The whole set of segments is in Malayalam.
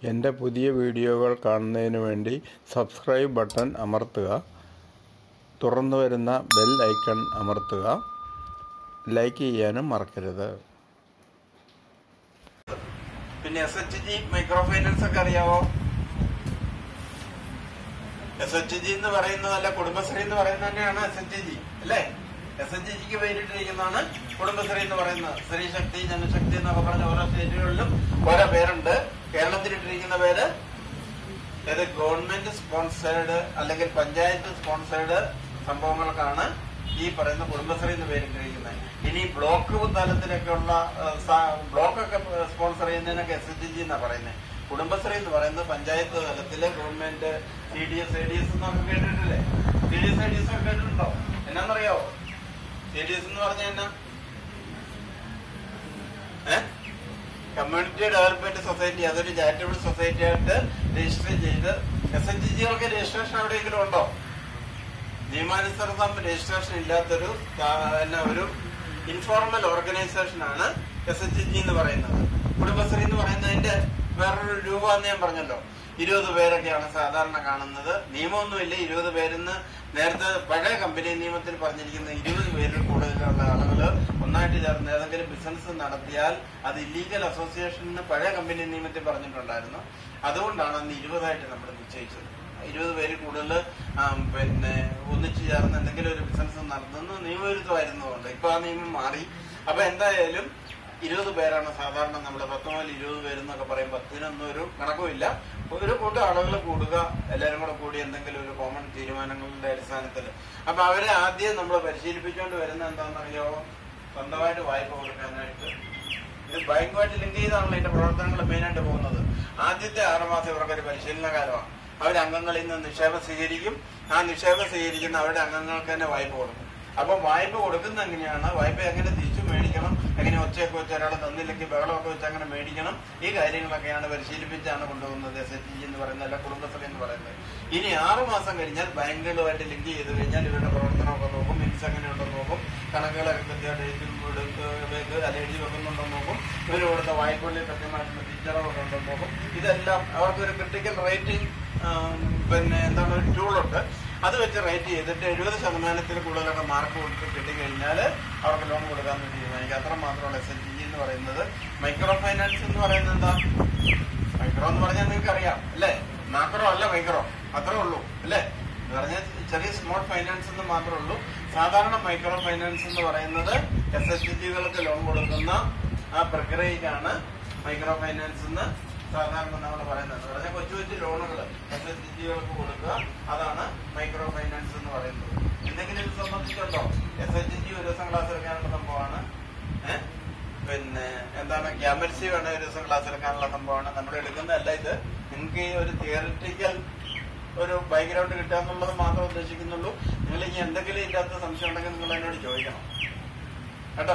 എൻ്റെ പുതിയ വീഡിയോകൾ കാണുന്നതിന് വേണ്ടി സബ്സ്ക്രൈബ് ബട്ടൺ അമർത്തുക തുറന്നു വരുന്ന ബെൽ ഐക്കൺ അമർത്തുക ലൈക്ക് ചെയ്യാനും മറക്കരുത് പിന്നെ S H G micro finance ഒക്കെ അറിയാവോ എസ് എച്ച് ജി എന്ന് പറയുന്നതല്ല കുടുംബശ്രീ എന്ന് പറയുന്നത് തന്നെയാണ് എസ് എച്ച് ജി അല്ലേ എസ് എച്ച് ജിക്ക് പേരിട്ടിരിക്കുന്നതാണ് കുടുംബശ്രീ എന്ന് പറയുന്നത് സ്ത്രീ ശക്തി ജനശക്തി എന്നൊക്കെ പറഞ്ഞ ഓരോ സ്റ്റേറ്റുകളിലും ഓരോ പേരുണ്ട് കേരളത്തിലിട്ടിരിക്കുന്ന പേര് ഇത് ഗവൺമെന്റ് സ്പോൺസേഡ് അല്ലെങ്കിൽ പഞ്ചായത്ത് സ്പോൺസേഡ് സംഭവങ്ങൾക്കാണ് ഈ പറയുന്ന കുടുംബശ്രീ എന്ന് പേരിട്ടിരിക്കുന്നത് ഇനി ബ്ലോക്ക് തലത്തിലൊക്കെയുള്ള ബ്ലോക്കൊക്കെ സ്പോൺസർ ചെയ്യുന്നതിനൊക്കെ എസ് എച്ച് ജി എന്നാ പറയുന്നത് കുടുംബശ്രീ എന്ന് പറയുന്നത് പഞ്ചായത്ത് തലത്തില് government C D S A D S എന്നൊക്കെ കേട്ടിട്ടില്ലേ C D S A D S ഒക്കെ കേട്ടിട്ടുണ്ടോ എന്നാന്നറിയാവോ സി ഡി എസ് എന്ന് പറഞ്ഞ എന്നാ ഏഹ് കമ്മ്യൂണിറ്റി ഡെവലപ്മെന്റ് സൊസൈറ്റി അതൊരു ചാരിറ്റബിൾ സൊസൈറ്റി ആയിട്ട് രജിസ്റ്റർ ചെയ്ത് എസ് എച്ച് ജികൾക്ക് രജിസ്ട്രേഷൻ എവിടെയെങ്കിലും ഉണ്ടോ നിയമാനുസൃതം രജിസ്ട്രേഷൻ ഇല്ലാത്തൊരു സ്ഥാ- പിന്നെ ഒരു ഇൻഫോർമൽ ഓർഗനൈസേഷൻ ആണ് എസ് എച്ച് ജി എന്ന് പറയുന്നത് കുടുംബശ്രീ എന്ന് പറയുന്നതിന്റെ വേറൊരു രൂപമെന്ന് ഞാൻ പറഞ്ഞല്ലോ ഇരുപത് പേരൊക്കെയാണ് സാധാരണ കാണുന്നത് നിയമമൊന്നുമില്ല ഇരുപത് പേരെന്ന് നേരത്തെ പഴയ കമ്പനി നിയമത്തിൽ പറഞ്ഞിരിക്കുന്ന ഇരുപത് പേരിൽ കൂടുതലുള്ള ആളുകൾ ഒന്നായിട്ട് ചേർന്ന് ഏതെങ്കിലും ബിസിനസ് നടത്തിയാൽ അത് ഇല്ലീഗൽ അസോസിയേഷന് പഴയ കമ്പനി നിയമത്തിൽ പറഞ്ഞിട്ടുണ്ടായിരുന്നു അതുകൊണ്ടാണ് അന്ന് ഇരുപതായിട്ട് നമ്മൾ നിശ്ചയിച്ചത് ഇരുപത് പേര് കൂടുതൽ പിന്നെ ഒന്നിച്ചു ചേർന്ന് എന്തെങ്കിലും ഒരു ബിസിനസ് നടത്തുന്ന നിയമവിരുദ്ധമായിരുന്നതുകൊണ്ട് ഇപ്പൊ ആ നിയമം മാറി അപ്പൊ എന്തായാലും ഇരുപത് പേരാണ് സാധാരണ നമ്മൾ പത്ത് മുതൽ ഇരുപത് പേരെന്നൊക്കെ പറയും പത്തിനൊന്നും ഒരു കണക്കുമില്ല ഒരു കൂട്ടം ആളുകൾ കൂടുക എല്ലാവരും കൂടെ കൂടി എന്തെങ്കിലും ഒരു കോമൺ തീരുമാനങ്ങളുടെ അടിസ്ഥാനത്തിൽ അപ്പൊ അവരെ ആദ്യം നമ്മൾ പരിശീലിപ്പിച്ചുകൊണ്ട് വരുന്ന എന്താണെന്നറിയോ സ്വന്തമായിട്ട് വായ്പ കൊടുക്കാനായിട്ട് ഇത് ബാങ്കുമായിട്ട് ലിങ്ക് ചെയ്താണല്ലോ ഇതിന്റെ പ്രവർത്തനങ്ങൾ മെയിനായിട്ട് പോകുന്നത് ആദ്യത്തെ ആറുമാസം ഇവർക്കൊരു പരിശീലന കാലമാണ് അവർ അംഗങ്ങളിൽ നിന്ന് നിക്ഷേപം സ്വീകരിക്കും ആ നിക്ഷേപം സ്വീകരിക്കുന്ന അവരുടെ അംഗങ്ങൾക്ക് തന്നെ വായ്പ കൊടുക്കും അപ്പൊ വായ്പ കൊടുക്കുന്ന എങ്ങനെയാണ് വായ്പ എങ്ങനെ തിരിച്ചു മേടിക്കണം എങ്ങനെ ഒച്ചയൊക്കെ വെച്ച് ഒരാൾ തന്നില്ലെങ്കിൽ ബഹളമൊക്കെ വെച്ച് അങ്ങനെ മേടിക്കണം ഈ കാര്യങ്ങളൊക്കെയാണ് പരിശീലിപ്പിച്ചാണ് കൊണ്ടുപോകുന്നത് എസ് എച്ച് ജി എന്ന് പറയുന്നത് അല്ല കുടുംബശ്രീ എന്ന് പറയുന്നത് ഇനി ആറു മാസം കഴിഞ്ഞാൽ ബാങ്കുകളുമായിട്ട് ലിങ്ക് ചെയ്ത് കഴിഞ്ഞാൽ ഇവരുടെ പ്രവർത്തനമൊക്കെ നോക്കും മിൻസ് എങ്ങനെയുണ്ടെന്ന് നോക്കും കണക്കുകളൊക്കെ കൃത്യമായിട്ട് എഴുതി എടുത്ത് വെക്ക് അല്ല എഴുതി വെക്കുന്നുണ്ടോ നോക്കും ഇവർ കൊടുത്ത വായ്പകളിൽ കൃത്യമായിട്ടുള്ള തിരിച്ചടവൊക്കെ ഉണ്ടോ നോക്കും ഇതെല്ലാം അവർക്കൊരു ക്രിട്ടിക്കൽ റേറ്റിംഗ് പിന്നെ എന്താണ് ഒരു ടൂളുണ്ട് അത് വെച്ച് റേറ്റ് ചെയ്തിട്ട് എഴുപത് ശതമാനത്തിൽ കൂടുതലൊക്കെ മാർക്ക് കൊടുത്ത് കിട്ടിക്കഴിഞ്ഞാൽ അവർക്ക് ലോൺ കൊടുക്കാമെന്ന് തീരുമാനിക്കും അത്ര മാത്രമാണ് എസ് എൽ ജി എന്ന് പറയുന്നത് മൈക്രോ ഫൈനാൻസ് എന്ന് പറയുന്നത് എന്താ മൈക്രോ എന്ന് പറഞ്ഞാൽ നിങ്ങൾക്ക് അറിയാം അല്ലേ മാക്രോ അല്ല മൈക്രോ അത്രേ ഉള്ളൂ അല്ലേ എന്ന് പറഞ്ഞാൽ ചെറിയ സ്മോൾ ഫൈനാൻസ് എന്ന് മാത്രമേ ഉള്ളൂ സാധാരണ മൈക്രോ ഫൈനാൻസ് എന്ന് പറയുന്നത് എസ് എച്ച് ജികൾക്ക് ലോൺ കൊടുക്കുന്ന ആ പ്രക്രിയക്കാണ് മൈക്രോ ഫൈനാൻസ് എന്ന് സാധാരണ നമ്മൾ പറയുന്നത് എന്ന് പറഞ്ഞാൽ കൊച്ചു കൊച്ചു ലോണുകൾ എസ് എച്ച് ജികൾക്ക് കൊടുക്കുക അതാണ് മൈക്രോ ഫൈനാൻസ് എന്ന് പറയുന്നത് എന്തെങ്കിലും ഇത് സംബന്ധിച്ചുണ്ടോ എസ് എച്ച് ജി ഒരു ദിവസം ക്ലാസ് എടുക്കാനുള്ള സംഭവമാണ് ഏഹ് പിന്നെ എന്താണ് ക്യാമൽസി വേണ്ട ഒരു ദിവസം ക്ലാസ് എടുക്കാനുള്ള സംഭവമാണ് നമ്മൾ എടുക്കുന്നതല്ല ഇത് നിങ്ങൾക്ക് ഈ ഒരു തിയറിറ്റിക്കൽ ഒരു ബാക്ക്ഗ്രൗണ്ട് കിട്ടുക എന്നുള്ളത് മാത്രമേ ഉദ്ദേശിക്കുന്നുള്ളൂ നിങ്ങൾ ഇനി എന്തെങ്കിലും ഇതിന്റെ അകത്ത് സംശയം ഉണ്ടെങ്കിൽ നിങ്ങൾ എന്നോട് ചോദിക്കണം കേട്ടോ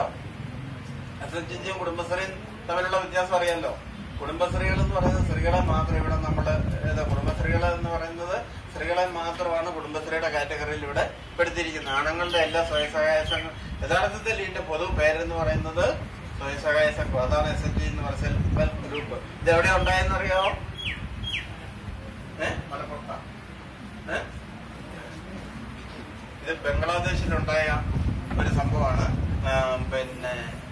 എസ് എച്ച് ജിയും കുടുംബശ്രീയും തമ്മിലുള്ള വ്യത്യാസം അറിയാലോ കുടുംബശ്രീകൾ എന്ന് പറയുന്നത് സ്ത്രീകളെ മാത്രം ഇവിടെ നമ്മൾ കുടുംബശ്രീകൾ എന്ന് പറയുന്നത് സ്ത്രീകളെ മാത്രമാണ് കുടുംബശ്രീയുടെ കാറ്റഗറിയിൽ ഇവിടെ പെടുത്തിയിരിക്കുന്നത് ആണുങ്ങളുടെ എല്ലാ സ്വയംസഹായ സംഘം യഥാർത്ഥത്തിൽ ഇതിന്റെ പൊതു പേരെന്ന് പറയുന്നത് സ്വയംസഹായ സംഘം അതാണ് എസ് എച്ച് ജി എന്ന് പറയുന്ന സെൽഫ് ഹെൽപ്പ് ഗ്രൂപ്പ് ഇത് എവിടെ ഉണ്ടായെന്ന് അറിയാമോ ഏഹ് മലപ്പുറത്താണ് ഏഹ് ഇത് ബംഗ്ലാദേശിലുണ്ടായ ഒരു സംഭവമാണ് ആ, പിന്നെ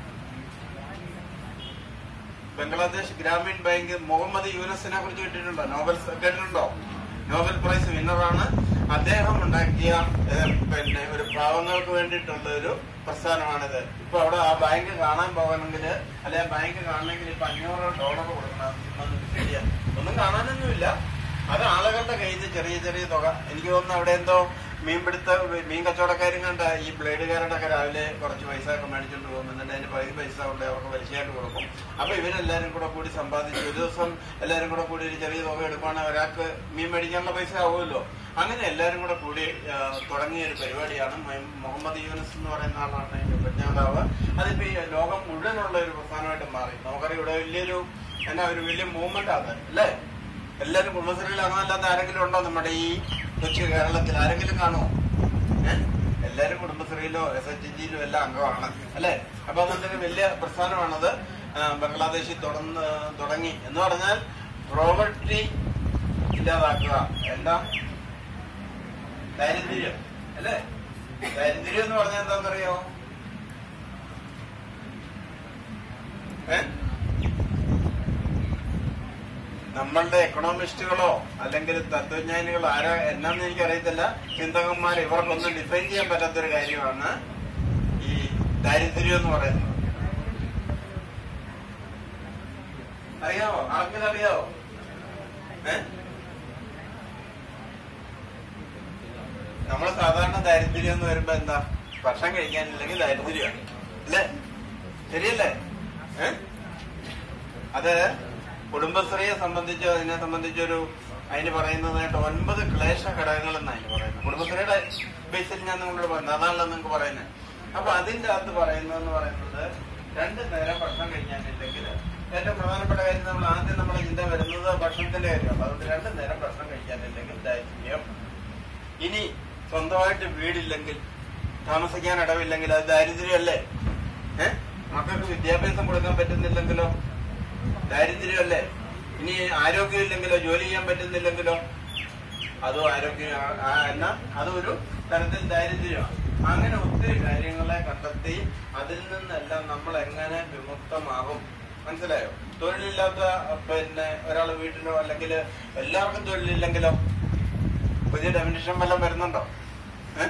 ബംഗ്ലാദേശ് ഗ്രാമീൺ ബാങ്ക് മുഹമ്മദ് യൂനസിനെ കുറിച്ച് കേട്ടിട്ടുണ്ടോ നോബൽ കേട്ടിട്ടുണ്ടോ നോബൽ പ്രൈസ് വിന്നറാണ് അദ്ദേഹം ഉണ്ടാക്കിയ ഏഹ്, പിന്നെ ഒരു പാവങ്ങൾക്ക് വേണ്ടിയിട്ടുള്ള ഒരു പ്രസ്ഥാനമാണിത് ഇപ്പൊ അവിടെ ആ ബാങ്ക് കാണാൻ പോകണമെങ്കിൽ അല്ലെ ആ ബാങ്ക് കാണണമെങ്കിൽ ഇപ്പൊ അഞ്ഞൂറ് ഡോളർ കൊടുക്കണം ഒന്ന് visit ചെയ്യാൻ. ഒന്നും കാണാനൊന്നുമില്ല അത് ആളുകളുടെ കയ്യിൽ നിന്ന് ചെറിയ ചെറിയ തുക എനിക്ക് തോന്നുന്നു അവിടെ എന്തോ മീൻപിടുത്ത മീൻ കച്ചവടക്കാരും കണ്ട ഈ ബ്ലേഡുകാരുടെ ഒക്കെ രാവിലെ കുറച്ച് പൈസ ഒക്കെ മേടിച്ചോണ്ട് പോകും എന്നിട്ട് അതിന്റെ പകുതി പൈസ കൊണ്ട് അവർക്ക് പലിശയായിട്ട് കൊടുക്കും അപ്പൊ ഇവരെല്ലാരും കൂടെ കൂടി സമ്പാദിച്ച് ഒരു ദിവസം എല്ലാരും കൂടെ കൂടി ഒരു ചെറിയ തുക എടുക്കുവാണെങ്കിൽ ഒരാൾക്ക് മീൻ മേടിക്കാനുള്ള പൈസ ആവുമല്ലോ അങ്ങനെ എല്ലാരും കൂടെ കൂടി ആ, തുടങ്ങിയ ഒരു പരിപാടിയാണ് മൊ- മുഹമ്മദ് യൂനസ് എന്ന് പറയുന്ന ആളാണ് അതിന്റെ പ്രജ്ഞാതാവ് അതിപ്പോ ഈ ലോകം മുഴുവനുള്ള ഒരു പ്രസ്ഥാനമായിട്ട് മാറി നമുക്കറിയാം ഇവിടെ വലിയൊരു എന്നാ ഒരു വലിയ മൂവ്മെന്റ് ആണ് അല്ലേ എല്ലാരും കുടുംബശ്രീയിൽ അംഗമല്ലാത്ത ആരെങ്കിലും ഉണ്ടോ നമ്മുടെ ഈ കൊച്ചു കേരളത്തിൽ ആരെങ്കിലും കാണുമോ ഏഹ് എല്ലാരും കുടുംബശ്രീയിലോ എസ് എച്ച് ജിയിലോ എല്ലാം അംഗമാണ് അല്ലെ അപ്പൊ അതൊരു വലിയ പ്രസ്ഥാനമാണത് ആ, ബംഗ്ലാദേശിൽ തുടർന്ന് തുടങ്ങി എന്ന് പറഞ്ഞാൽ പ്രോവർട്ടി ഇല്ലാതാക്കുക എന്താ ദാരിദ്ര്യം അല്ലേ ദാരിദ്ര്യം എന്ന് പറഞ്ഞാൽ എന്താണെന്നറിയോ ഏ നമ്മളുടെ എക്കണോമിസ്റ്റുകളോ അല്ലെങ്കിൽ തത്വജ്ഞാനികളോ ആരാ എന്നാന്ന് എനിക്കറിയത്തില്ല ചിന്തകന്മാർ ഇവർക്കൊന്നും ഡിഫൈൻ ചെയ്യാൻ പറ്റാത്തൊരു കാര്യമാണ് ഈ ദാരിദ്ര്യം എന്ന് പറയുന്നത് അറിയാവോ ആർക്കെങ്കിലും അറിയാവോ ഏ നമ്മൾ സാധാരണ ദാരിദ്ര്യം എന്ന് വരുമ്പോ എന്താ ഭക്ഷണം കഴിക്കാനില്ലെങ്കിൽ ദാരിദ്ര്യമാണ് അല്ലേ ശരിയല്ലേ ഏ അത് കുടുംബശ്രീയെ സംബന്ധിച്ച് അതിനെ സംബന്ധിച്ചൊരു അതിന് പറയുന്നതായിട്ട് ഒൻപത് ക്ലേശ ഘടകങ്ങൾ എന്നാണ് അതിന് പറയുന്നത് കുടുംബശ്രീയുടെ ബേസിൽ ഞാൻ നിങ്ങളോട് പറയുന്നത് അതാണല്ലോ നിങ്ങൾക്ക് പറയുന്നത് അപ്പൊ അതിന്റെ അകത്ത് പറയുന്നതെന്ന് പറയുന്നത് രണ്ട് നേരം ഭക്ഷണം കഴിക്കാനില്ലെങ്കിൽ ഏറ്റവും പ്രധാനപ്പെട്ട കാര്യം നമ്മൾ ആദ്യം നമ്മളെ ചിന്ത വരുന്നത് ഭക്ഷണത്തിന്റെ കാര്യമാണ് അതുകൊണ്ട് രണ്ട് നേരം ഭക്ഷണം കഴിക്കാനില്ലെങ്കിൽ ദാരിദ്ര്യം ഇനി സ്വന്തമായിട്ട് വീടില്ലെങ്കിൽ താമസിക്കാൻ ഇടവില്ലെങ്കിൽ അത് ദാരിദ്ര്യമല്ലേ ഏ മക്കൾക്ക് വിദ്യാഭ്യാസം കൊടുക്കാൻ പറ്റുന്നില്ലെങ്കിലോ ദാരിദ്ര്യമല്ലേ ഇനി ആരോഗ്യമില്ലെങ്കിലോ ജോലി ചെയ്യാൻ പറ്റുന്നില്ലെങ്കിലോ അതും ആരോഗ്യം ആ- ആ- എന്നാ അതൊരു തരത്തിൽ ദാരിദ്ര്യമാണ് അങ്ങനെ ഒത്തിരി കാര്യങ്ങളെ കണ്ടെത്തി അതിൽ നിന്നെല്ലാം നമ്മൾ എങ്ങനെ വിമുക്തമാകും മനസ്സിലായോ തൊഴിലില്ലാത്ത പിന്നെ ഒരാൾ വീട്ടിലോ അല്ലെങ്കിൽ എല്ലാവർക്കും തൊഴിലില്ലെങ്കിലോ പുതിയ ഡെഫിനിഷൻ വല്ലതും വരുന്നുണ്ടോ ഏ?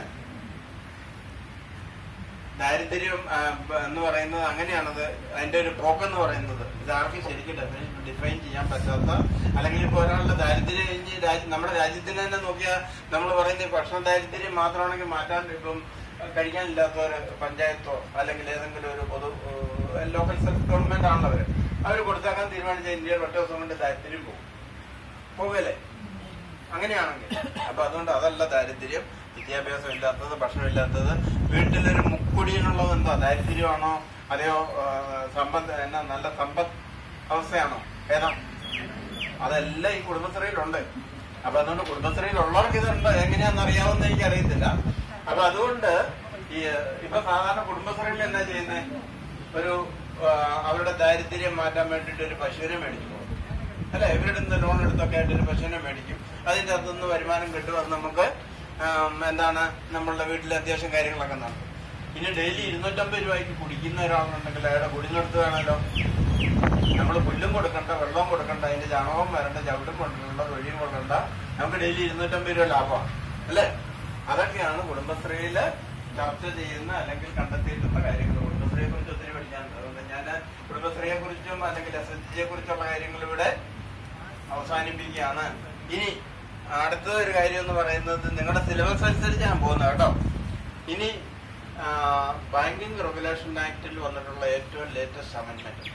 ദാരിദ്ര്യം ആ, ബ- എന്ന് പറയുന്നത് അങ്ങനെയാണത് അതിന്റെ ഒരു പോക്കെന്ന് പറയുന്നത് ഇത് ആർക്കും ശരിക്കും ഡിഫൈൻ ചെയ്യാൻ പറ്റാത്ത അല്ലെങ്കിൽ ഇപ്പൊ ഒരാളുടെ ദാരിദ്ര്യം ഇനി രാജ്യ- നമ്മുടെ രാജ്യത്തിന് തന്നെ നോക്കിയാൽ നമ്മൾ പറയുന്ന ഈ ഭക്ഷണ ദാരിദ്ര്യം മാത്രമാണെങ്കിൽ മാറ്റാൻ ഇപ്പം കഴിക്കാനില്ലാത്ത ഒരു പഞ്ചായത്തോ അല്ലെങ്കിൽ ഏതെങ്കിലും ഒരു പൊതു ലോക്കൽ സെൽഫ് ഗവൺമെന്റ് ആണല്ലോ അവര് അവർ കൊടുത്താക്കാൻ തീരുമാനിച്ച ഇന്ത്യയിൽ ഒറ്റ ദിവസം കൊണ്ട് ദാരിദ്ര്യം പോകും പോകല്ലേ അങ്ങനെയാണെങ്കിൽ അപ്പൊ അതുകൊണ്ട് അതല്ല ദാരിദ്ര്യം വിദ്യാഭ്യാസം ഇല്ലാത്തത് ഭക്ഷണമില്ലാത്തത് വീട്ടിലൊരു മുക്കുടിയനുള്ളത് എന്താ ദാരിദ്ര്യമാണോ അതെയോ ആ, സമ്പത്ത് എന്നാ നല്ല സമ്പത്ത് അവസ്ഥയാണോ ഏതാ അതെല്ലാം ഈ കുടുംബശ്രീയിലുണ്ട് അപ്പൊ അതുകൊണ്ട് കുടുംബശ്രീയിലുള്ളവർക്ക് ഇതുണ്ട് എങ്ങനെയാന്ന് അറിയാവുന്ന എനിക്ക് അറിയത്തില്ല അപ്പൊ അതുകൊണ്ട് ഈ ഇപ്പൊ സാധാരണ കുടുംബശ്രീയിൽ എന്നാ ചെയ്യുന്നത് ഒരു ആ, അവരുടെ ദാരിദ്ര്യം മാറ്റാൻ വേണ്ടിട്ട് ഒരു പശുവിനെ മേടിച്ചു പോകും അല്ലെ ഇവരുടെ നിന്ന് ലോൺ എടുത്തൊക്കെ ആയിട്ട് ഒരു പശുവിനെ മേടിക്കും അതിന്റെ അകത്തുനിന്ന് വരുമാനം കിട്ടും അത് നമുക്ക് ആം, എന്താണ് നമ്മളുടെ വീട്ടിലെ അത്യാവശ്യം കാര്യങ്ങളൊക്കെ നടക്കും ഇനി ഡെയിലി ഇരുന്നൂറ്റമ്പത് രൂപയ്ക്ക് കുടിക്കുന്ന ഒരാളുണ്ടെങ്കിൽ അയാളുടെ കുടിനെടുത്ത് വേണമല്ലോ നമ്മൾ പുല്ലും കൊടുക്കണ്ട വെള്ളവും കൊടുക്കണ്ട അതിന്റെ ചാണകവും വരണ്ട ചവിട്ടും കൊണ്ടിരണ്ട തൊഴിയും കൊണ്ടണ്ട നമുക്ക് ഡെയിലി ഇരുന്നൂറ്റമ്പത് രൂപ ലാഭമാണ് അല്ലേ അതൊക്കെയാണ് കുടുംബശ്രീയില് ചർച്ച ചെയ്യുന്ന അല്ലെങ്കിൽ കണ്ടെത്തിയിട്ടുള്ള കാര്യങ്ങൾ കുടുംബശ്രീയെ കുറിച്ച് ഒത്തിരി പഠിക്കാനുണ്ട് അതുകൊണ്ട് ഞാൻ കുടുംബശ്രീയെ കുറിച്ചും അല്ലെങ്കിൽ എസ് എച്ച് ജിയെ കുറിച്ചുള്ള കാര്യങ്ങൾ ഇവിടെ അവസാനിപ്പിക്കുകയാണ് ഇനി അടുത്ത ഒരു കാര്യം എന്ന് പറയുന്നത് നിങ്ങളുടെ സിലബസ് അനുസരിച്ച് ഞാൻ പോകുന്നത് കേട്ടോ ഇനി ബാങ്കിങ് റെഗുലേഷൻ ആക്ടിൽ വന്നിട്ടുള്ള ഏറ്റവും latest amendment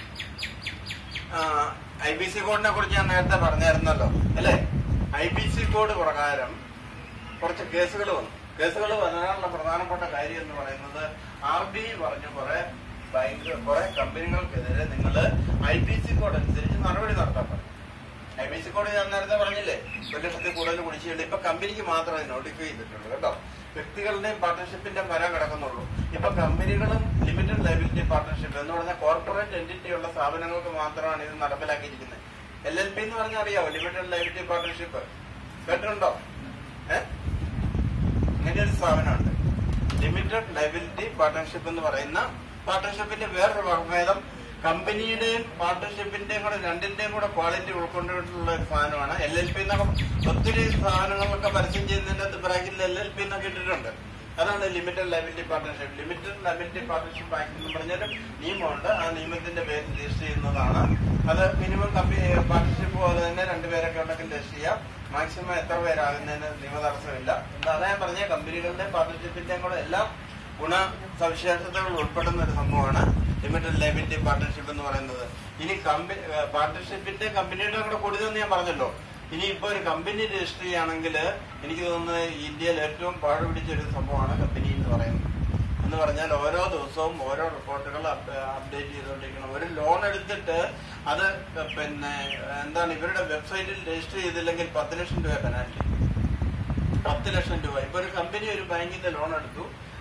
I B C കോഡിനെ കുറിച്ച് ഞാൻ നേരത്തെ പറഞ്ഞായിരുന്നല്ലോ അല്ലേ ഐ ബി സി കോഡ് പ്രകാരം കുറച്ച് കേസുകൾ വന്നു കേസുകൾ വരാനുള്ള പ്രധാനപ്പെട്ട കാര്യം എന്ന് പറയുന്നത് ആർ ബി ഐ പറഞ്ഞു കുറെ ബാങ്ക് കുറെ കമ്പനികൾക്കെതിരെ നിങ്ങൾ ഐ ബി സി കോഡ് അനുസരിച്ച് നടപടി നടത്താൻ പറഞ്ഞു ഐ ബി സി കോഡ് ഞാൻ നേരത്തെ പറഞ്ഞില്ലേ ഒരു ലക്ഷത്തിൽ കൂടുതൽ കുടിശ്ശിയുണ്ട് ഇപ്പൊ കമ്പനിക്ക് മാത്രമേ നോട്ടിഫൈ ചെയ്തിട്ടുള്ളൂ കേട്ടോ വ്യക്തികളുടെയും പാർട്ണർഷിപ്പിന്റെയും വരാൻ കിടക്കുന്നുള്ളൂ ഇപ്പൊ കമ്പനികളും ലിമിറ്റഡ് ലൈബിലിറ്റി പാർട്ണർഷിപ്പ് എന്ന് പറഞ്ഞാൽ കോർപ്പറേറ്റ് എൻറ്റിറ്റി ഉള്ള സ്ഥാപനങ്ങൾക്ക് മാത്രമാണ് ഇത് നടപ്പിലാക്കിയിരിക്കുന്നത് എൽ എൽ പി എന്ന് പറഞ്ഞാൽ അറിയാവോ ലിമിറ്റഡ് ലൈബിലിറ്റി പാർട്ണർഷിപ്പ് കേട്ടിട്ടുണ്ടോ ഏഹ് അങ്ങനെ ഒരു സ്ഥാപനമുണ്ട് ലിമിറ്റഡ് ലൈബിലിറ്റി പാർട്ണർഷിപ്പ് എന്ന് പറയുന്ന പാർട്ണർഷിപ്പിന്റെ വേറൊരു വകഭേദം കമ്പനിയുടെയും പാർട്ണർഷിപ്പിന്റെയും കൂടെ രണ്ടിന്റെയും കൂടെ ക്വാളിറ്റി ഉൾക്കൊണ്ടിട്ടുള്ള ഒരു സാധനമാണ് എൽ എൽ പി എന്നൊക്കെ ഒത്തിരി സാധനങ്ങളൊക്കെ പരസ്യം ചെയ്യുന്നതിന്റെ ബ്രാക്കറ്റിൽ എൽ എൽ പി എന്നൊക്കെ ഇട്ടിട്ടുണ്ട് അതാണ് limited liability partnership limited liability partnership act എന്ന് പറഞ്ഞാലും നിയമമുണ്ട് ആ നിയമത്തിന്റെ പേരിൽ രജിസ്റ്റർ ചെയ്യുന്നതാണ് അത് മിനിമം കമ്പനി പാർട്ണർഷിപ്പ് പോലെ തന്നെ രണ്ടുപേരൊക്കെ ഉണ്ടെങ്കിൽ രജിസ്റ്റർ ചെയ്യാം മാക്സിമം എത്ര പേരാകുന്നതിന് നിയമ തടസ്സമില്ല എന്താ അതാ ഞാൻ പറഞ്ഞ കമ്പനികളുടെ പാർട്ണർഷിപ്പിന്റെയും കൂടെ എല്ലാം ഗുണ സവിശേഷതകൾ ഉൾപ്പെടുന്ന ഒരു സംഭവമാണ് ലിമിറ്റഡ് ലൈബിലിറ്റി പാർട്ണർഷിപ്പ് എന്ന് പറയുന്നത് ഇനി കമ്പനി പാർട്ണർഷിപ്പിന്റെ കമ്പനിയുടെ കൂടെ കൂടുതലെന്ന് ഞാൻ പറഞ്ഞല്ലോ ഇനി ഇപ്പൊ ഒരു കമ്പനി രജിസ്റ്റർ ചെയ്യുകയാണെങ്കിൽ എനിക്ക് തോന്നുന്നത് ഇന്ത്യയിൽ ഏറ്റവും പാട് പിടിച്ച ഒരു സംഭവമാണ് കമ്പനി എന്ന് പറയുന്നത് എന്ന് പറഞ്ഞാൽ ഓരോ ദിവസവും ഓരോ റിപ്പോർട്ടുകൾ അപ്ഡേറ്റ് ചെയ്തുകൊണ്ടിരിക്കണം ഒരു ലോൺ എടുത്തിട്ട് അത് പിന്നെ എന്താണ് ഇവരുടെ വെബ്സൈറ്റിൽ രജിസ്റ്റർ ചെയ്തില്ലെങ്കിൽ പത്ത് ലക്ഷം രൂപ പെനാൽറ്റി പത്ത് ലക്ഷം രൂപ ഇപ്പൊ ഒരു കമ്പനി ഒരു ബാങ്കിന്റെ ലോൺ എടുത്തു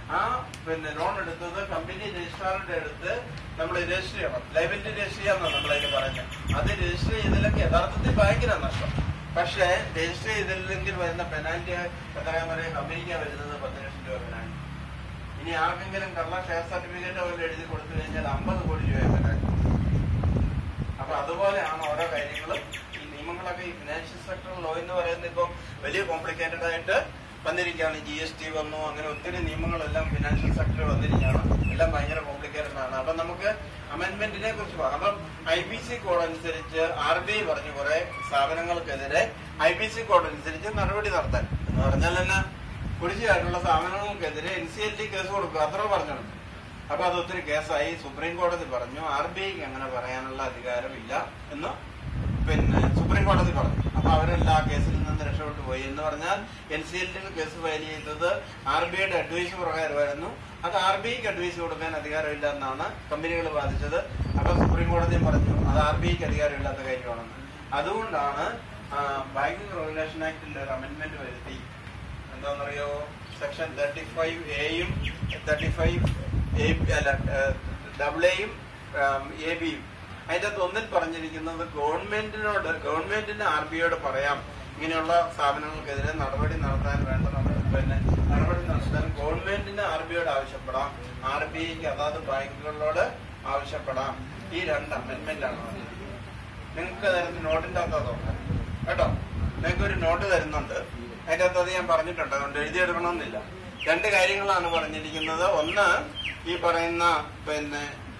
ആ പിന്നെ ലോൺ എടുത്തത് കമ്പനി രജിസ്ട്രാറിന്റെ അടുത്ത് നമ്മൾ രജിസ്റ്റർ ചെയ്യണം ലൈബിലിറ്റി രജിസ്റ്റർ ചെയ്യാന്നാണ് നമ്മളതിന് പറഞ്ഞത് അത് രജിസ്റ്റർ ചെയ്തില്ലെങ്കിൽ യഥാർത്ഥത്തിൽ ബാങ്കിനാണ് നഷ്ടം പക്ഷേ രജിസ്റ്റർ ചെയ്തില്ലെങ്കിൽ വരുന്ന പെനാൽറ്റി എത്രയാൻ പറയാം കമ്പനിക്കാണ് വരുന്നത് പത്ത് ലക്ഷം രൂപ പെനാൽറ്റി ഇനി ആർക്കെങ്കിലും കള്ള ഷെയർ സർട്ടിഫിക്കറ്റ് പോലെ എഴുതി കൊടുത്തു കഴിഞ്ഞാൽ അമ്പത് കോടി രൂപ പെനാൽറ്റി അപ്പൊ അതുപോലെയാണ് ഓരോ കാര്യങ്ങളും ഈ നിയമങ്ങളൊക്കെ ഈ ഫിനാൻഷ്യൽ സെക്ടർ ലോ എന്ന് പറയുന്നത് ഇപ്പം വലിയ കോംപ്ലിക്കേറ്റഡ് ആയിട്ട് വന്നിരിക്കുകയാണ് ജി എസ് ടി വന്നു അങ്ങനെ ഒത്തിരി നിയമങ്ങളെല്ലാം ഫിനാൻഷ്യൽ സെക്ടറിൽ വന്നിരിക്കുകയാണ് എല്ലാം ഭയങ്കര കോംപ്ലിക്കേറ്റഡ് ആണ് അപ്പൊ നമുക്ക് അമെന്റ്മെന്റിനെ കുറിച്ച് പറയാം അപ്പം ഐ ബി സി കോഡ് അനുസരിച്ച് ആർ ബി ഐ പറഞ്ഞു കുറെ സ്ഥാപനങ്ങൾക്കെതിരെ ഐ ബി സി കോഡ് അനുസരിച്ച് നടപടി നടത്താൻ എന്ന് പറഞ്ഞാൽ തന്നെ കുടിശ്ശിയായിട്ടുള്ള സ്ഥാപനങ്ങൾക്കെതിരെ N C L T case കൊടുക്കുക അത്ര പറഞ്ഞു അപ്പൊ അത് ഒത്തിരി കേസായി സുപ്രീം കോടതി പറഞ്ഞു ആർ ബി ഐക്ക് അങ്ങനെ പറയാനുള്ള അധികാരമില്ല എന്ന് പിന്നെ സുപ്രീം കോടതി പറഞ്ഞു അപ്പൊ അവരെല്ലാം ആ കേസിൽ നിന്ന് രക്ഷപ്പെട്ടു പോയി എന്ന് പറഞ്ഞാൽ എൻ സി എൽ ടിയിൽ കേസ് ഫയൽ ചെയ്തത് ആർ ബി ഐയുടെ അഡ്വൈസ് പ്രകാരമായിരുന്നു അത് ആർ ബി ഐക്ക് അഡ്വൈസ് കൊടുക്കാൻ അധികാരമില്ല എന്നാണ് കമ്പനികൾ ബാധിച്ചത് അപ്പൊ സുപ്രീം കോടതിയും പറഞ്ഞു അത് ആർ ബി ഐക്ക് അധികാരമില്ലാത്ത കാര്യമാണെന്ന് അതുകൊണ്ടാണ് ബാങ്കിങ് റെഗുലേഷൻ ആക്ടിൽ ഒരു അമെന്റ്മെന്റ് വരുത്തി എന്താണെന്നറിയോ സെക്ഷൻ തേർട്ടി ഫൈവ് എയും തേർട്ടി ഫൈവ് എ അല്ല ഡബിൾ എയും എ ബിയും അതിന്റെ അകത്ത് ഒന്നിൽ പറഞ്ഞിരിക്കുന്നത് ഗവൺമെന്റിനോട് ഗവൺമെന്റിന് ആർ ബിയോട് പറയാം ഇങ്ങനെയുള്ള സ്ഥാപനങ്ങൾക്കെതിരെ നടപടി നടത്താൻ വേണ്ട നട- പിന്നെ നടപടി നടത്താൻ ഗവൺമെന്റിന് ആർ ബിയോട് ആവശ്യപ്പെടാം ആർ ബി ഐക്ക് അതാത് ബാങ്കുകളോട് ആവശ്യപ്പെടാം ഈ രണ്ട് അമെന്റ്മെന്റ് ആണ് വന്നിരിക്കുന്നത്. നിങ്ങൾക്ക് തരുന്ന നോട്ടിന്റെ അകത്താ നോക്കാം കേട്ടോ നിങ്ങൾക്ക് ഒരു നോട്ട് തരുന്നുണ്ട് അതിന്റെ അകത്ത് അത് ഞാൻ പറഞ്ഞിട്ടുണ്ട് അതുകൊണ്ട് എഴുതിയെടുക്കണമെന്നില്ല രണ്ട് കാര്യങ്ങളാണ് പറഞ്ഞിരിക്കുന്നത് ഒന്ന് ഈ പറയുന്ന പിന്നെ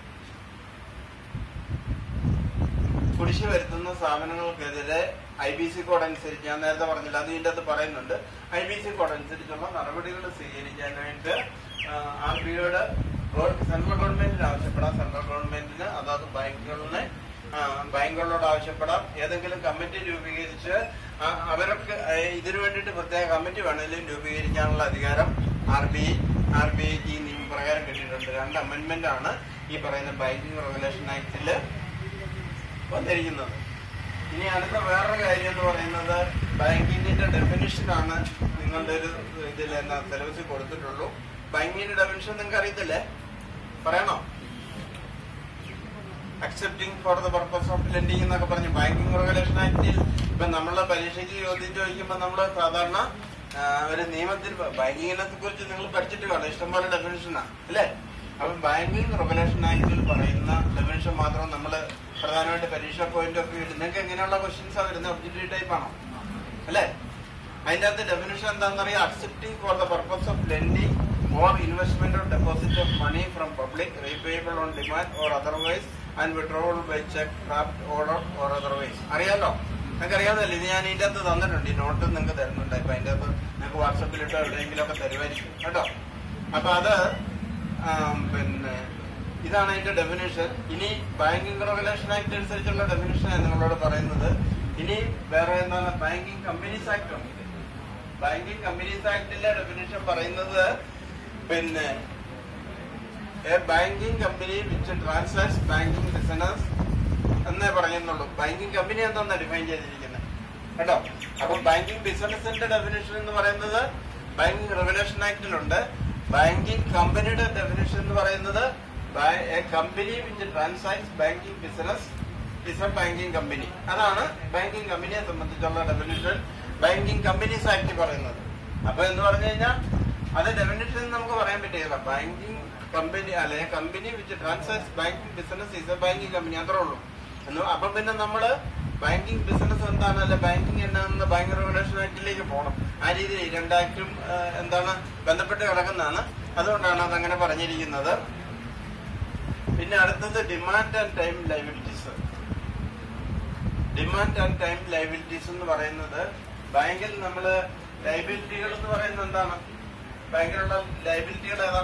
കുടിശ്ശി വരുത്തുന്ന സ്ഥാപനങ്ങൾക്കെതിരെ ഐ ബി സി കോഡ് അനുസരിച്ച് ഞാൻ നേരത്തെ പറഞ്ഞില്ല അത് ഇതിന്റെ അകത്ത് പറയുന്നുണ്ട് ഐ ബി സി കോഡ് അനുസരിച്ചുള്ള നടപടികൾ സ്വീകരിക്കാനായിട്ട് ആർ ബിയോട് സെൻട്രൽ ഗവൺമെന്റിന് ആവശ്യപ്പെടാം സെൻട്രൽ ഗവൺമെന്റിന് അതാത് ബാങ്കുകളിനെ ആ, ബാങ്കുകളോട് ആവശ്യപ്പെടാം ഏതെങ്കിലും കമ്മിറ്റി രൂപീകരിച്ച് ആ, അവർക്ക് ഏ, ഇതിനു വേണ്ടിയിട്ട് പ്രത്യേക കമ്മിറ്റി വേണമെങ്കിലും രൂപീകരിക്കാനുള്ള അധികാരം ആർ ബി ആർ ബി ഐക്ക് ഈ നിയമപ്രകാരം കിട്ടിയിട്ടുണ്ട് രണ്ട് അമെന്റ്മെന്റ് ആണ് ഈ പറയുന്ന ബാങ്കിങ് റെഗുലേഷൻ ആക്ടില് വന്നിരിക്കുന്നത് ഇനി അടുത്ത വേറൊരു കാര്യം എന്ന് പറയുന്നത് ബാങ്കിങ്ങിന്റെ ഡെഫിനിഷൻ ആണ് നിങ്ങളുടെ ഒരു ഇതിൽ എന്നാ സിലബസിൽ കൊടുത്തിട്ടുള്ളൂ ബാങ്കിങ്ങിന്റെ ഡെഫിനിഷൻ നിങ്ങൾക്ക് അറിയത്തില്ലേ പറയണോ accepting for the purpose of lending എന്നൊക്കെ പറഞ്ഞു ബാങ്കിങ് റെഗുലേഷൻ ആക്ടിൽ ഇപ്പൊ നമ്മളെ പരീക്ഷയ്ക്ക് ചോദ്യം ചോദിക്കുമ്പോൾ നമ്മൾ സാധാരണ ആ, ഒരു നിയമത്തിൽ ബാങ്കിങ്ങിനെ കുറിച്ച് നിങ്ങൾ പഠിച്ചിട്ട് കാണും ഇഷ്ടംപോലെ ഡെഫിനിഷനാ അല്ലേ അപ്പൊ ബാങ്കിങ് റെഗുലേഷൻ ആക്ടിൽ പറയുന്ന ഡെഫിനിഷൻ മാത്രം നമ്മൾ പ്രധാനമായിട്ട് പരീക്ഷ പോയിന്റ് ഓഫ് വ്യൂ നിങ്ങൾക്ക് എങ്ങനെയുള്ള ക്വസ്റ്റ്യൻസാ വരുന്നത് ഒബ്ജക്റ്റീവ് ടൈപ്പ് ആണോ അല്ലേ അതിന്റെ അകത്ത് ഡെഫിനിഷൻ എന്താണെന്നറിയാം accepting for the purpose of lending or investment or deposit of money from public repayable on demand or otherwise and withdrawal by cheque draft order or otherwise അറിയാലോ നിങ്ങൾക്ക് അറിയാമല്ലോ ഇത് ഞാൻ ഇതിന്റെ അകത്ത് തന്നിട്ടുണ്ട് ഈ നോട്ട് നിങ്ങൾക്ക് തരുന്നുണ്ട് ഇപ്പൊ അതിന്റെ അകത്ത് നിങ്ങൾക്ക് വാട്സപ്പിലിട്ടോ എവിടെയെങ്കിലും ഒക്കെ തരുമായിരിക്കും കേട്ടോ അപ്പൊ അത് ആം, പിന്നെ ഇതാണ് അതിന്റെ ഡെഫിനേഷൻ ഇനി ബാങ്കിങ് റെഗുലേഷൻ ആക്ട് അനുസരിച്ചുള്ള ഡെഫിനേഷൻ നിങ്ങളോട് പറയുന്നത് ഇനി വേറെ എന്താണ് ബാങ്കിങ് കമ്പനീസ് ആക്ട് ഉണ്ട് ബാങ്കിങ് കമ്പനീസ് ആക്ടിലെ ഡെഫിനേഷൻ പറയുന്നത് പിന്നെ a banking company which transact banking business എന്നേ പറയുന്നുള്ളൂ ബാങ്കിങ് കമ്പനി എന്താന്ന് ഡിഫൈൻ ചെയ്തിരിക്കുന്നത് കേട്ടോ അപ്പൊ ബാങ്കിങ് ബിസിനസിന്റെ ഡെഫിനേഷൻ എന്ന് പറയുന്നത് ബാങ്കിങ് റെഗുലേഷൻ ആക്ടിലുണ്ട് ബാങ്കിങ് കമ്പനിയുടെ ഡെഫിനേഷൻ എന്ന് പറയുന്നത് a company which transact banking business is a banking company അതാണ് ബാങ്കിങ് കമ്പനിയെ സംബന്ധിച്ചുള്ള ഡെഫിനേഷൻ ബാങ്കിങ് കമ്പനീസ് ആക്ട് പറയുന്നത് അപ്പൊ എന്ന് പറഞ്ഞു കഴിഞ്ഞാൽ അത് ഡെഫിനേഷൻ നമുക്ക് പറയാൻ പറ്റില്ല ബാങ്കിങ് കമ്പനി അല്ലെങ്കിൽ company which transact banking business is a banking company അത്രേ ഉള്ളൂ എന്ന് അപ്പൊ പിന്നെ നമ്മള് ബാങ്കിങ് ബിസിനസ് എന്താണ് അല്ലെ ബാങ്കിങ് എന്നാണെന്ന് ബാങ്ക് റെഗുലേഷൻ ആക്ടിലേക്ക് പോകണം ആ രീതിയിൽ ഈ രണ്ടാക്റ്റും എന്താണ് ബന്ധപ്പെട്ട് കിടക്കുന്നതാണ് അതുകൊണ്ടാണ് അതങ്ങനെ പറഞ്ഞിരിക്കുന്നത് പിന്നെ അടുത്തത് demand and time liabilities demand and time liabilities എന്ന് പറയുന്നത് ബാങ്കിൽ നമ്മള് ലൈബിലിറ്റികൾ എന്ന് പറയുന്നത് എന്താണ് ബാങ്കിലുള്ള ലൈബിലിറ്റികൾ ഏതാ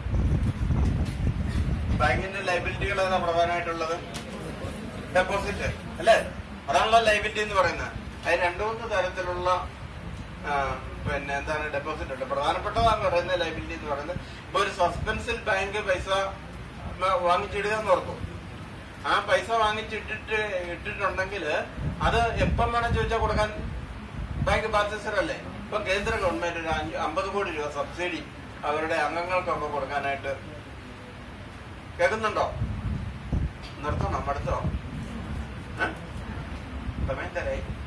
ബാങ്കിന്റെ ലൈബിലിറ്റികൾ ഏതാ പ്രധാനമായിട്ടുള്ളത് ഡെപ്പോസിറ്റ് അല്ലേ അതാണല്ലോ ലൈബിലിറ്റി എന്ന് പറയുന്നത് അത് രണ്ടു മൂന്ന് തരത്തിലുള്ള ആ, പിന്നെ എന്താണ് ഡെപ്പോസിറ്റ് ഉണ്ട് പ്രധാനപ്പെട്ടതാണ് പറയുന്ന ലൈബിലിറ്റി എന്ന് പറയുന്നത് ഇപ്പൊ ഒരു സസ്പെൻസിൽ ബാങ്ക് പൈസ മ- വാങ്ങിച്ചിടുക എന്ന് ഓർക്കും ആ പൈസ വാങ്ങിച്ചിട്ടിട്ട് ഇട്ടിട്ടുണ്ടെങ്കിൽ അത് എപ്പം വേണം ചോദിച്ചാൽ കൊടുക്കാൻ ബാങ്ക് ബാധ്യസ്ഥരല്ലേ ഇപ്പൊ കേന്ദ്ര ഗവൺമെന്റ് ഒരു അഞ്ച് അമ്പത് കോടി രൂപ സബ്സിഡി അവരുടെ അംഗങ്ങൾക്കൊക്കെ കൊടുക്കാനായിട്ട് കേൾക്കുന്നുണ്ടോ നിർത്തണം അടുത്തോ സമയം തരായി